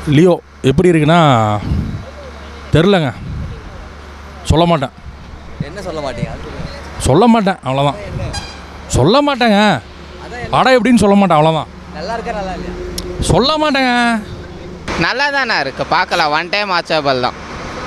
Leo எப்படி இருக்குன்னா தெரிலங்க சொல்ல மாட்டேன் என்ன சொல்ல மாட்டீங்க சொல்ல மாட்டேன் அவ்வளோதான் சொல்ல மாட்டேங்க படம் எப்படின்னு சொல்ல மாட்டேன் அவ்வளோதான் நல்லா இருக்கா நல்லா இல்லையா சொல்ல மாட்டேங்க நல்லா தானே இருக்குது பார்க்கலாம் ஒன் டைம் வாட்சபிள் தான்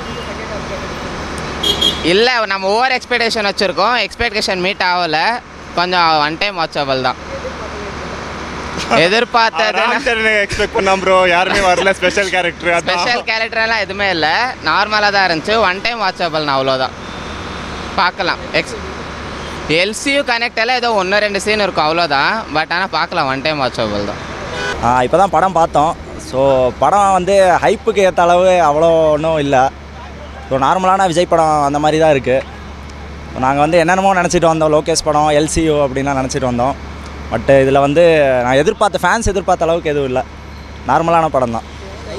இல்லை நம்ம ஓவர் எக்ஸ்பெக்டேஷன் வச்சுருக்கோம் எக்ஸ்பெக்டேஷன் மீட் ஆகலை கொஞ்சம் ஒன் டைம் வாட்சபிள் தான் எதிர்பார்த்தது எக்ஸ்பெக்ட் பண்ணாம் ப்ரோ யாருமே வரல ஸ்பெஷல் கேரக்டர் ஸ்பெஷல் கேரக்டர்லாம் எதுவுமே இல்லை நார்மலாக தான் இருந்துச்சு ஒன் டைம் வாட்சபிள்னா அவ்வளோதான் பார்க்கலாம் எக்ஸ் எல்சியூ கனெக்ட் எல்லாம் ஏதோ ஒன்று ரெண்டு சீன் இருக்கும் அவ்வளோதான் பட் ஆனால் பார்க்கலாம் ஒன் டைம் வாட்சபிள் தான் இப்போ தான் படம் பார்த்தோம் ஸோ படம் வந்து ஹைப்புக்கு ஏற்ற அளவு அவ்வளோ ஒன்றும் இல்லை ஸோ நார்மலான விஜய் படம் அந்த மாதிரி தான் இருக்குது நாங்கள் வந்து என்னென்னமோ நினச்சிட்டு வந்தோம் லோகேஷ் படம் எல்சியூ அப்படின்லாம் நினச்சிட்டு வந்தோம் பட் இதில் வந்து நான் எதிர்பார்த்த ஃபேன்ஸ் எதிர்பார்த்த அளவுக்கு எதுவும் இல்லை நார்மலான படம் தான்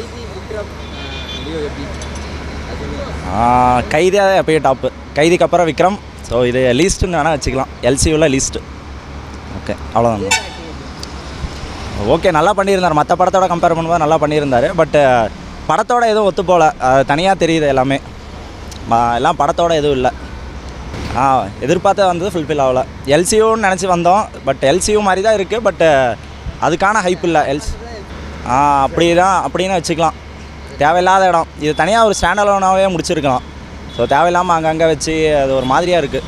கைதியாக தான் எப்பயும் டாப்பு கைதிக்கு அப்புறம் விக்ரம் ஸோ இது லீஸ்ட்டுன்னு வேணால் வச்சுக்கலாம் எல்சியூவில் லீஸ்ட்டு ஓகே அவ்வளோதான் ஓகே நல்லா பண்ணியிருந்தார் மற்ற படத்தோட கம்பேர் பண்ணும்போது நல்லா பண்ணியிருந்தார் பட்டு படத்தோட எதுவும் ஒத்து போகல தனியாக தெரியுது எல்லாமே ம- எல்லாம் படத்தோட எதுவும் இல்லை ஆ எதிர்பார்த்து வந்தது ஃபுல்ஃபில் ஆகல எல்சியூன்னு நினச்சி வந்தோம் பட் எல்சியூ மாதிரி தான் இருக்குது பட்டு அதுக்கான ஹைப் இல்லை எல்ஸ் ஆ அப்படி தான் அப்படின்னு வச்சுக்கலாம் தேவையில்லாத இடம் இது தனியாக ஒரு ஸ்டாண்ட் அலோனாகவே முடிச்சிருக்கலாம் ஸோ தேவையில்லாமல் அங்கங்கே வச்சு அது ஒரு மாதிரியாக இருக்குது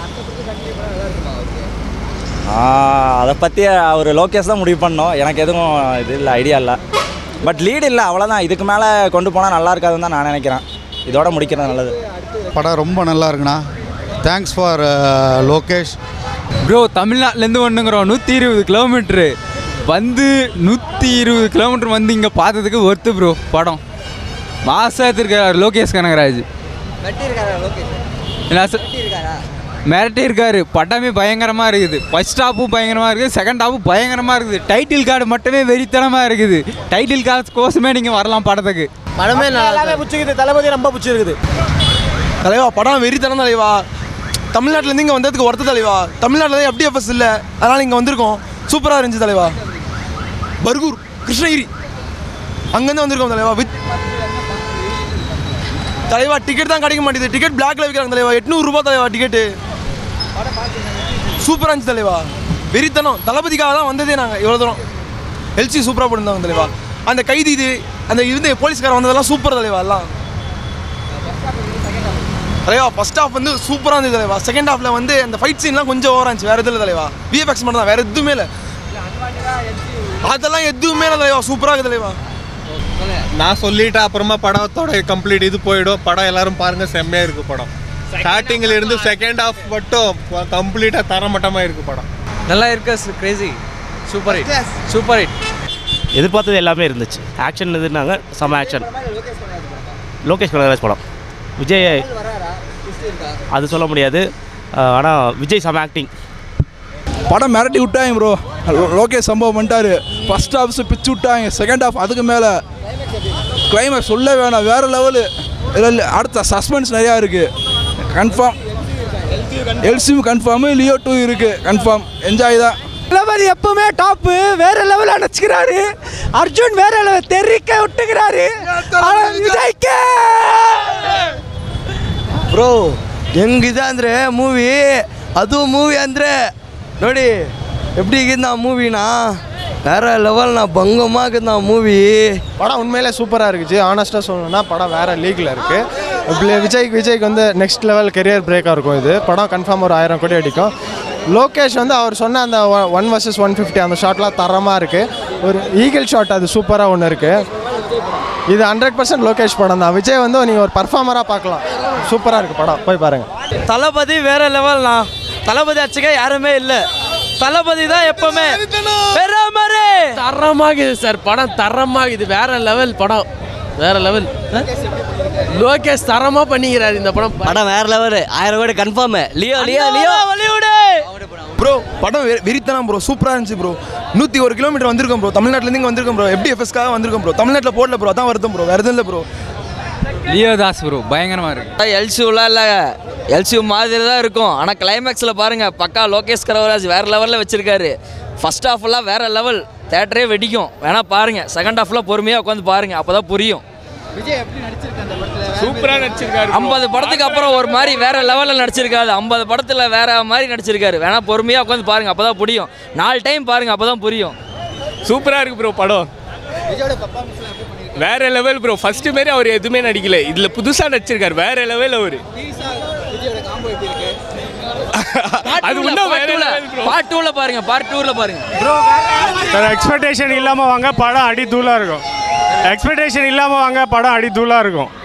அதை பற்றி அவர் லோகேஷ் தான் முடிவு பண்ணோம் எனக்கு எதுவும் இது இல்லை ஐடியா இல்லை பட் லீடு இல்லை அவ்வளோதான் இதுக்கு மேலே கொண்டு போனால் நல்லா இருக்காதுன்னு தான் நான் நினைக்கிறேன் இதோட முடிக்கிறது நல்லது படம் ரொம்ப நல்லா இருக்குண்ணா தேங்க்ஸ் ஃபார் லோகேஷ் ப்ரோ தமிழ்நாட்டிலேருந்து ஒன்றுங்கிறோம் நூற்றி இருபது கிலோமீட்ரு வந்து நூற்றி இருபது கிலோமீட்டர் வந்து இங்கே பார்த்ததுக்கு ஒர்த்து ப்ரோ படம் மாசத்து இருக்கார் லோகேஷ் கனகராஜ் வெட்டி இருக்காரா லோகேஷ் என்ன சொ- வெட்டி இருக்காரா மிரட்டி இருக்காரு படமே பயங்கரமாக இருக்குது ஃபர்ஸ்ட் ஹாப்பும் பயங்கரமாக இருக்குது செகண்ட் ஹாப்பும் பயங்கரமாக இருக்குது டைட்டில் கார்டு மட்டுமே வெறித்தனமாக இருக்குது டைட்டில் கார்டு கோசமே நீங்கள் வரலாம் படத்துக்கு படமே நல்லா பிடிச்சிருக்குது தளபதி ரொம்ப பிடிச்சிருக்குது தலைவா படம் வெறித்தனம் தலைவா தமிழ்நாட்டிலேருந்து இங்கே வந்ததுக்கு ஒருத்த தலைவா தமிழ்நாட்டில் தான் எஃப்டிஎஃப்எஸ் இல்லை அதனால் இங்கே வந்திருக்கோம் சூப்பராக இருந்துச்சு தலைவா பர்கூர் கிருஷ்ணகிரி அங்கேருந்து வந்திருக்கோம் தலைவா வித் தலைவா டிக்கெட் தான் கிடைக்க மாட்டேங்குது டிக்கெட் பிளாக்ல விற்கிறாங்க தலைவா எட்நூறுரூபா தலைவா டிக்கெட்டு சூப்பராக இருந்துச்சு தலைவா வெறித்தனம் தளபதிக்காக தான் வந்ததே நாங்கள் இவ்வளோ தூரம் எல்சி சூப்பராக போட்டிருந்தாங்க தலைவா அந்த கைதி இது அந்த இருந்து போலீஸ்காரன் வந்ததெல்லாம் சூப்பர் தலைவா எல்லாம் தலைவா ஃபர்ஸ்ட் ஹாஃப் வந்து சூப்பராக இருந்தது தலைவா செகண்ட் ஹாஃப்ல வந்து அந்த ஃபைட் சீன்லாம் கொஞ்சம் ஓவரா இருந்துச்சு வேற எதுவும் தலைவா விஎஃப்எக்ஸ் மட்டும் தான் வேற எதுவுமே இல்லை அதெல்லாம் எதுவுமே இல்லை தலைவா சூப்பராக இருக்குது தலைவா நான் சொல்லிட்டேன் அப்புறமா படத்தோட கம்ப்ளீட் இது போயிடும் படம் எல்லாரும் பாருங்க செம்மையா இருக்கு படம் ஸ்டார்டிங்ல இருந்து செகண்ட் ஹாஃப் மட்டும் கம்ப்ளீட்டா தரமட்டமா இருக்கு படம் நல்லா இருக்கா crazy super hit super hit எதிர்பார்த்தது எல்லாமே இருந்துச்சு ஆக்ஷன் இதுனாங்க செம ஆக்ஷன் லோகேஷ் கனகராஜ் படம் விஜய் அது சொல்ல முடியாது ஆனால் விஜய் செம ஆக்டிங் படம் மிரட்டி விட்டாங்க ப்ரோ லோகேஷ் சம்பவம் பண்ணிட்டாரு ஃபர்ஸ்ட் ஹாஃப்ஸ் பிச்சு விட்டாங்க செகண்ட் ஹாஃப் அதுக்கு மேலே கிளைமேக்ஸ் சொல்ல வேணாம் வேறு லெவலு இல்லை அடுத்த சஸ்பென்ஸ் நிறையா இருக்குது கன்ஃபார்ம் எல்சியும் கன்ஃபார்மு லியோ டூ இருக்குது கன்ஃபார்ம் என்ஜாய் தான் தளபதி எப்பவுமே டாப்பு வேற லெவல் அணைச்சிக்கிறாரு அர்ஜுன் வேற லெவல் தெரிக்க விட்டுக்கிறாரு ಬ್ರೋ ಹೆಂಗಿದೆ ಅಂದರೆ ಮೂವಿ ಅದು ಮೂವಿ ಅಂದರೆ ನೋಡಿ எப்படி இருக்குதுண்ணா மூவினா வேற லெவல்ண்ணா பங்கமாக இருக்குதுண்ணா மூவி படம் உண்மையிலே சூப்பராக இருந்துச்சு ஆனஸ்ட்டாக சொல்லணும்னா படம் வேற லீக்ல இருக்கு இப்படி விஜய்க்கு விஜய்க்கு வந்து நெக்ஸ்ட் லெவல் கெரியர் பிரேக்காக இருக்கும் இது படம் கன்ஃபார்ம் ஒரு ஆயிரம் கோடி அடிக்கும் லோகேஷ் வந்து அவர் சொன்ன அந்த ஒன் வர்சஸ் ஒன் ஃபிஃப்டி அந்த ஷாட்லாம் தரமாக இருக்குது ஒரு ஈகிள் ஷாட் அது சூப்பராக ஒன்று இருக்குது இது ஹண்ட்ரட் பர்சன்ட் லோகேஷ் படம் தான் விஜய் வந்து நீங்கள் ஒரு பர்ஃபார்மராக பார்க்கலாம் சூப்பராக இருக்குது படம் போய் பாருங்கள் தளபதி வேற லெவல்ண்ணா தளபதி அச்சுக்க யாருமே இல்லை தளபதி தான் எப்பவுமே பெறாமரே தரமாகுது சார் படம் தரமாகுது வேற லெவல் படம் வேற லெவல் லோகேஷ் தரமா பண்ணிக்கிறாரு இந்த படம் படம் வேற லெவல் ஆயிரம் கோடி கன்ஃபார்ம் லியோ லியோ லியோ வலிவுடு ப்ரோ படம் வெ- வெறித்தனம் ப்ரோ சூப்பராக இருந்துச்சு ப்ரோ நூற்றி ஒரு கிலோமீட்டர் வந்திருக்கோம் ப்ரோ தமிழ்நாட்டிலேருந்து இங்கே வந்திருக்கோம் ப்ரோ எப்படி எஃப்எஸ்க்காக வந்திருக்கோம் ப்ரோ தமிழ்நாட்டில் போடல ப்ரோ அதான் வருத்தம் ப்ரோ வேறு எதுவும் இல்லை ப்ரோ லியோ தாஸ் ப்ரோ பயங்கரமாக இருக்கு எல்சியூலாம் இல்லை எல்சியூ மாதிரி தான் இருக்கும் ஆனால் கிளைமேக்ஸில் பாருங்கள் பக்கா லோகேஷ் கரவராஜ் வேறு லெவலில் வச்சுருக்காரு ஃபர்ஸ்ட் ஹாஃப்லாம் வேறு லெவல் தேட்டரே வெடிக்கும் வேணா பாருங்க செகண்ட் ஹாஃப்ல பொறுமையாக உட்காந்து பாருங்க அப்பதான் புரியும் விஜய் எப்படி நடிச்சிருக்க அந்த படத்துல சூப்பரா நடிச்சிருக்காரு ஐம்பது படத்துக்கு அப்புறம் ஒரு மாதிரி வேற லெவலில் நடிச்சிருக்காரு ஐம்பது படத்தில் வேற மாதிரி நடிச்சிருக்காரு வேணா பொறுமையாக உட்காந்து பாருங்க அப்பதான் புரியும் நாலு டைம் பாருங்க அப்பதான் புரியும் சூப்பரா இருக்கு ப்ரோ படம் விஜயோட பர்ஃபார்மன்ஸ்லாம் எப்படி பண்ணிருக்காரு வேற லெவல் ப்ரோ ஃபர்ஸ்ட் மாரி அவர் எதுவுமே நடிக்கல இதுல புதுசா நடிச்சிருக்காரு வேற லெவல் அவரு சீரியஸா விஜயோட காம்போ எப்படி இருக்கு அது இன்னும் வேற level bro. பார்ட் டூவில் பாருங்க பார்ட் டூவில் பாருங்க சார் எக்ஸ்பெக்டேஷன் இல்லாமல் வாங்க படம் அடி தூளாக இருக்கும் எக்ஸ்பெக்டேஷன் இல்லாமல் வாங்க படம் அடி தூளாக இருக்கும்